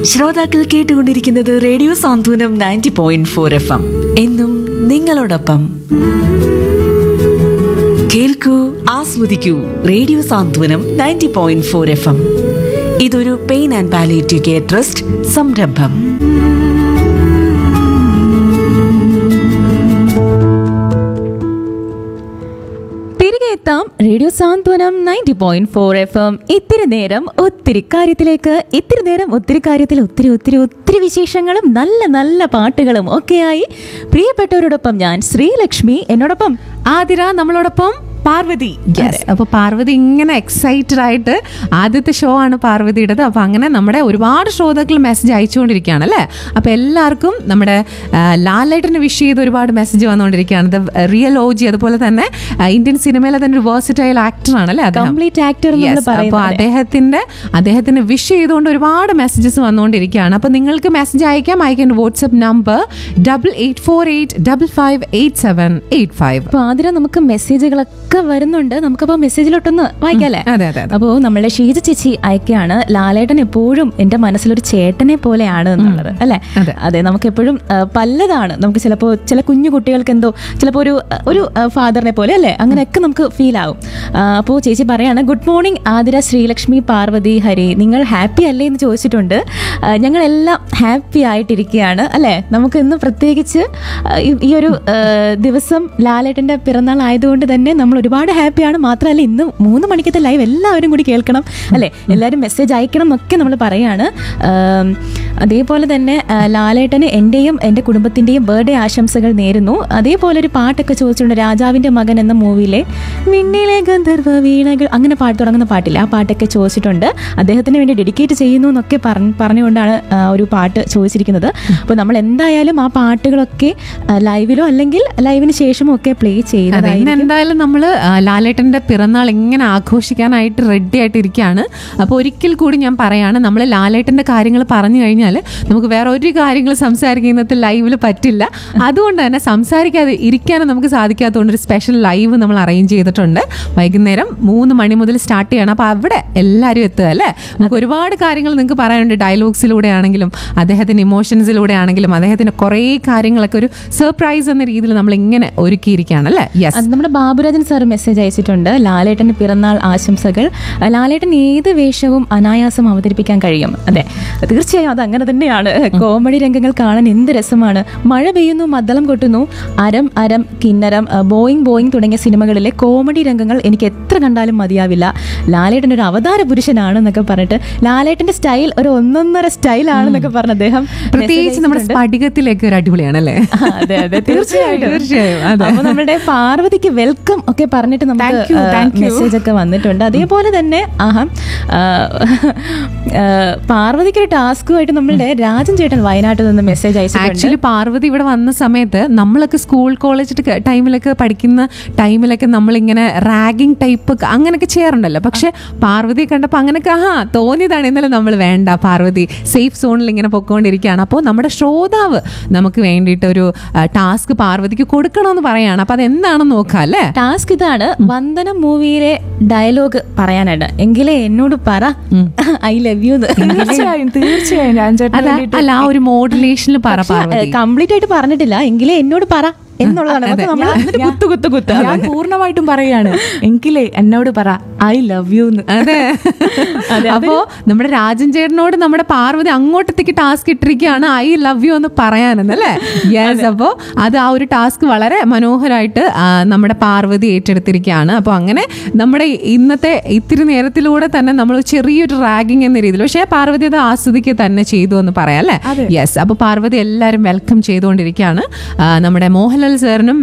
ശ്രോതാക്കൾ കേട്ടുകൊണ്ടിരിക്കുന്നത് radio Santhwanam ninety point four F M എന്നും നിങ്ങളോടൊപ്പം കേൾക്കൂ ആസ്വദിക്കൂ radio Santhwanam ninety point four F M ഇതൊരു pain and palliative care trust സംരംഭം തിരികെ എത്താം radio Santhwanam ninety point four F M ഇത്തിരി നേരം ഒത്തിരി കാര്യത്തിലേക്ക് ഇത്തിരി നേരം ഒത്തിരി കാര്യത്തിൽ ഒത്തിരി ഒത്തിരി ഒത്തിരി വിശേഷങ്ങളും നല്ല നല്ല പാട്ടുകളും ഒക്കെയായി പ്രിയപ്പെട്ടവരോടൊപ്പം ഞാൻ ശ്രീലക്ഷ്മി എന്നോടൊപ്പം ആതിര നമ്മളോടൊപ്പം പാർവതി Yes. അപ്പൊ പാർവതി ഇങ്ങനെ എക്സൈറ്റഡ് ആയിട്ട് ആദ്യത്തെ ഷോ ആണ് പാർവതിയുടേത് അപ്പൊ അങ്ങനെ നമ്മുടെ ഒരുപാട് ശ്രോതാക്കൾ മെസ്സേജ് അയച്ചുകൊണ്ടിരിക്കുകയാണ് അല്ലേ അപ്പൊ എല്ലാവർക്കും നമ്മുടെ ആ, ലാലേട്ടന് വിഷ് ചെയ്ത് ഒരുപാട് മെസ്സേജ് വന്നുകൊണ്ടിരിക്കുകയാണ് ദ റിയൽ ഓജി അതുപോലെ തന്നെ ആ, ഇന്ത്യൻ സിനിമയിലെ തന്നെ ഒരു വേഴ്സിറ്റൈൽ ആക്ടർ ആണ് അല്ലേ അദ്ദേഹം? Complete actor എന്ന് Yes. നമ്മള് പറയുന്നത് അപ്പൊ പോലെ. അദ്ദേഹത്തിന്റെ അദ്ദേഹത്തിന് വിഷ് ചെയ്തുകൊണ്ട് ഒരുപാട് മെസ്സേജസ് വന്നുകൊണ്ടിരിക്കുകയാണ് അപ്പൊ നിങ്ങൾക്ക് മെസ്സേജ് അയക്കാം അയക്കേണ്ട WhatsApp number double eight four eight double five eight seven eight five അപ്പൊ ആദ്യം നമുക്ക് മെസ്സേജുകളൊക്കെ വരുന്നുണ്ട് നമുക്കപ്പോ മെസ്സേജിലോട്ടൊന്ന് വായിക്കാല്ലേ അതെ അതെ അതെ അപ്പോൾ നമ്മളുടെ ഷീജ ചേച്ചി അയക്കുകയാണ് ലാലേട്ടൻ എപ്പോഴും എൻ്റെ മനസ്സിലൊരു ചേട്ടനെ പോലെയാണ് എന്നുള്ളത് അല്ലേ അതെ. അതെ നമുക്ക് എപ്പോഴും ആ, പലതാണ് നമുക്ക് ചിലപ്പോൾ ചില കുഞ്ഞു കുട്ടികൾക്ക് എന്തോ ചിലപ്പോൾ ഒരു ഒരു ഫാദറിനെ പോലെ അല്ലേ അങ്ങനെയൊക്കെ നമുക്ക് ഫീൽ ആവും അപ്പോൾ ചേച്ചി പറയാണ് ഗുഡ് മോർണിംഗ് ആതിര ശ്രീലക്ഷ്മി പാർവതി ഹരി നിങ്ങൾ ഹാപ്പി അല്ലേ എന്ന് ചോദിച്ചിട്ടുണ്ട് ആ, ഞങ്ങളെല്ലാം ഹാപ്പി ആയിട്ടിരിക്കുകയാണ് അല്ലേ നമുക്ക് ഇന്ന് പ്രത്യേകിച്ച് ആ, ഈ- ഈ ഒരു ആ, ദിവസം ലാലേട്ടൻ്റെ പിറന്നാൾ ആയതുകൊണ്ട് തന്നെ നമ്മൾ ഒരുപാട് ഹാപ്പിയാണ് മാത്രമല്ല ഇന്ന് മൂന്ന് മണിക്കത്തെ ലൈവ് എല്ലാവരും കൂടി കേൾക്കണം അല്ലേ എല്ലാവരും മെസ്സേജ് അയക്കണം എന്നൊക്കെ നമ്മൾ പറയാണ് ആം, അതേപോലെ തന്നെ ആ, ലാലേട്ടന് എൻ്റെയും എൻ്റെ കുടുംബത്തിൻ്റെയും ബർത്ത്ഡേ ആശംസകൾ നേരുന്നു അതേപോലെ ഒരു പാട്ടൊക്കെ ചോദിച്ചിട്ടുണ്ട് രാജാവിൻ്റെ മകൻ എന്ന മൂവിയിലെ മിന്നിലെ ഗന്ധർവ വീണകൾ അങ്ങനെ പാട്ട് തുടങ്ങുന്ന പാട്ടില്ല ആ പാട്ടൊക്കെ ചോദിച്ചിട്ടുണ്ട് അദ്ദേഹത്തിന് വേണ്ടി ഡെഡിക്കേറ്റ് ചെയ്യുന്നു എന്നൊക്കെ പറഞ്ഞ് പറഞ്ഞുകൊണ്ടാണ് ആ, ഒരു പാട്ട് ചോദിച്ചിരിക്കുന്നത് അപ്പോൾ നമ്മൾ എന്തായാലും ആ പാട്ടുകളൊക്കെ ആ, ലൈവിലോ അല്ലെങ്കിൽ ലൈവിന് ശേഷമോ ഒക്കെ പ്ലേ അതെ ഇന്ന് ചെയ്യുന്നതായിരിക്കും എന്തായാലും നമ്മൾ ലാലേട്ടന്റെ പിറന്നാൾ എങ്ങനെ ആഘോഷിക്കാനായിട്ട് റെഡി ആയിട്ട് ഇരിക്കുകയാണ് അപ്പോൾ ഒരിക്കൽ കൂടി ഞാൻ പറയാണ് നമ്മൾ ലാലേട്ടന്റെ കാര്യങ്ങൾ പറഞ്ഞു കഴിഞ്ഞാൽ നമുക്ക് വേറെ ഒരു കാര്യങ്ങൾ സംസാരിക്കാൻ ഇന്നത്തെ ലൈവിൽ പറ്റില്ല അതുകൊണ്ട് തന്നെ സംസാരിക്കാതെ ഇരിക്കാനും നമുക്ക് സാധിക്കാത്തതുകൊണ്ട് ഒരു സ്പെഷ്യൽ ലൈവ് നമ്മൾ അറേഞ്ച് ചെയ്തിട്ടുണ്ട് വൈകുന്നേരം മൂന്ന് മണി മുതൽ സ്റ്റാർട്ട് ചെയ്യണം അപ്പോൾ അവിടെ എല്ലാവരും എത്തുക അല്ലേ നമുക്ക് ഒരുപാട് കാര്യങ്ങൾ നിങ്ങൾക്ക് പറയാനുണ്ട് ഡയലോഗ്സിലൂടെ ആണെങ്കിലും അദ്ദേഹത്തിന്റെ ഇമോഷൻസിലൂടെ ആണെങ്കിലും അദ്ദേഹത്തിന്റെ കുറേ കാര്യങ്ങളൊക്കെ ഒരു സർപ്രൈസ് എന്ന രീതിയിൽ നമ്മൾ ഇങ്ങനെ ഒരുക്കിയിരിക്കുകയാണ് അല്ലേ യെസ് അത് നമ്മുടെ ബാബുരാജൻ സാർ മെസ്സേജ് അയച്ചിട്ടുണ്ട് ലാലേട്ടന് പിറന്നാൾ ആശംസകൾ ലാലേട്ടൻ ഏത് വേഷവും അനായാസം അവതരിപ്പിക്കാൻ കഴിയും അതെ തീർച്ചയായും അത് അങ്ങനെ തന്നെയാണ് കോമഡി രംഗങ്ങൾ കാണാൻ എന്ത് രസമാണ് മഴ പെയ്യുന്നു മദ്ദളം കൊട്ടുന്നു അരം അരം കിന്നരം അഹ് ബോയിങ് ബോയിങ് തുടങ്ങിയ സിനിമകളിലെ കോമഡി രംഗങ്ങൾ എനിക്ക് എത്ര കണ്ടാലും മതിയാവില്ല ലാലേട്ടൻ ഒരു അവതാര പുരുഷനാണെന്നൊക്കെ പറഞ്ഞിട്ട് ലാലേട്ടന്റെ സ്റ്റൈൽ ഒരു ഒന്നൊന്നര സ്റ്റൈലാണെന്നൊക്കെ പറഞ്ഞ് അദ്ദേഹം പ്രത്യേകിച്ച് നമ്മുടെ message അയച്ചിട്ടുണ്ട്. സ്ഫടികത്തിലേക്ക് ഒരു അടിപൊളിയാണ് അല്ലേ ആ, അതെ അതെ തീർച്ചയായിട്ടും തീർച്ചയായും, അതെ. അപ്പൊ നമ്മുടെ പാർവതിക്ക് വെൽക്കം ഒക്കെ പറഞ്ഞിട്ട് നമുക്ക് Thank you, thank you. Message ഒക്കെ വന്നിട്ടുണ്ട് അതേപോലെ തന്നെ ആഹാ ആ, ആ, പാർവതിക്ക് ഒരു ടാസ്കുമായിട്ട് നമ്മളുടെ രാജൻ ചേട്ടൻ വയനാട്ടിൽ നിന്ന് മെസ്സേജ് അയച്ചിട്ടുണ്ട് ആക്ച്വലി പാർവതി ഇവിടെ വന്ന സമയത്ത് നമ്മളൊക്കെ സ്കൂൾ കോളേജ് ടൈമിലൊക്കെ പഠിക്കുന്ന ടൈമിലൊക്കെ നമ്മളിങ്ങനെ റാഗിങ് ടൈപ്പ് അങ്ങനെയൊക്കെ ചെയ്യാറുണ്ടല്ലോ പക്ഷെ പാർവതി കണ്ടപ്പോൾ അങ്ങനെയൊക്കെ ആഹാ തോന്നിയതാണ് ഇന്നലെ നമ്മൾ വേണ്ട പാർവതി സേഫ് സോണിൽ ഇങ്ങനെ പൊക്കോണ്ടിരിക്കുകയാണ് അപ്പോൾ നമ്മുടെ ശ്രോതാവ് നമുക്ക് വേണ്ടിയിട്ട് ഒരു ടാസ്ക് പാർവതിക്ക് കൊടുക്കണമെന്ന് പറയാണ് അപ്പോൾ അത് എന്താണെന്ന് നോക്കാം അല്ലേ ടാസ്ക് ഇതാണ് വന്ദനം മൂവിയിലെ ഡയലോഗ് പറയാനായിട്ട് എങ്കിലേ എന്നോട് പറ ഐ ലവ് യു തീർച്ചയായും തീർച്ചയായും ഞാൻ ചേട്ടന് അല്ല വേണ്ടിയിട്ട് അല്ല ആ ഒരു മോഡുലേഷനിൽ പറ പാർവതി കംപ്ലീറ്റ് ആയിട്ട് പറഞ്ഞിട്ടില്ല എങ്കിലേ എന്നോട് പറ എന്നുള്ളതാണ് അപ്പൊ നമ്മൾ എന്നിട്ട് കുത്തു കുത്തു കുത്തു ഞാൻ പൂർണ്ണമായിട്ടും പറയാണ് എങ്കിലേ എന്നോട് പറ ഐ ലവ് യു അതെ അപ്പോ നമ്മുടെ രാജൻ ചേട്ടനോട് നമ്മുടെ പാർവതി അങ്ങോട്ടത്തേക്ക് ടാസ്ക് ഇട്ടിരിക്കുകയാണ് ഐ ലവ് യു എന്ന് പറയാനെന്നല്ലേ യെസ് അപ്പോൾ അത് ആ ഒരു ടാസ്ക് വളരെ മനോഹരമായിട്ട് ആ, നമ്മുടെ പാർവതി ഏറ്റെടുത്തിരിക്കുകയാണ് അപ്പോൾ അങ്ങനെ നമ്മുടെ ഇന്നത്തെ ഇത്തിരി നേരത്തിലൂടെ തന്നെ നമ്മൾ ചെറിയൊരു റാഗിങ് എന്ന രീതിയിൽ പക്ഷേ പാർവതി അത് ആസ്വദിക്കുക തന്നെ ചെയ്തു എന്ന് പറയാം അല്ലേ യെസ് അപ്പോൾ പാർവതി എല്ലാവരും വെൽക്കം ചെയ്തുകൊണ്ടിരിക്കുകയാണ് ആ, നമ്മുടെ മോഹൻലാൽ സാറിനും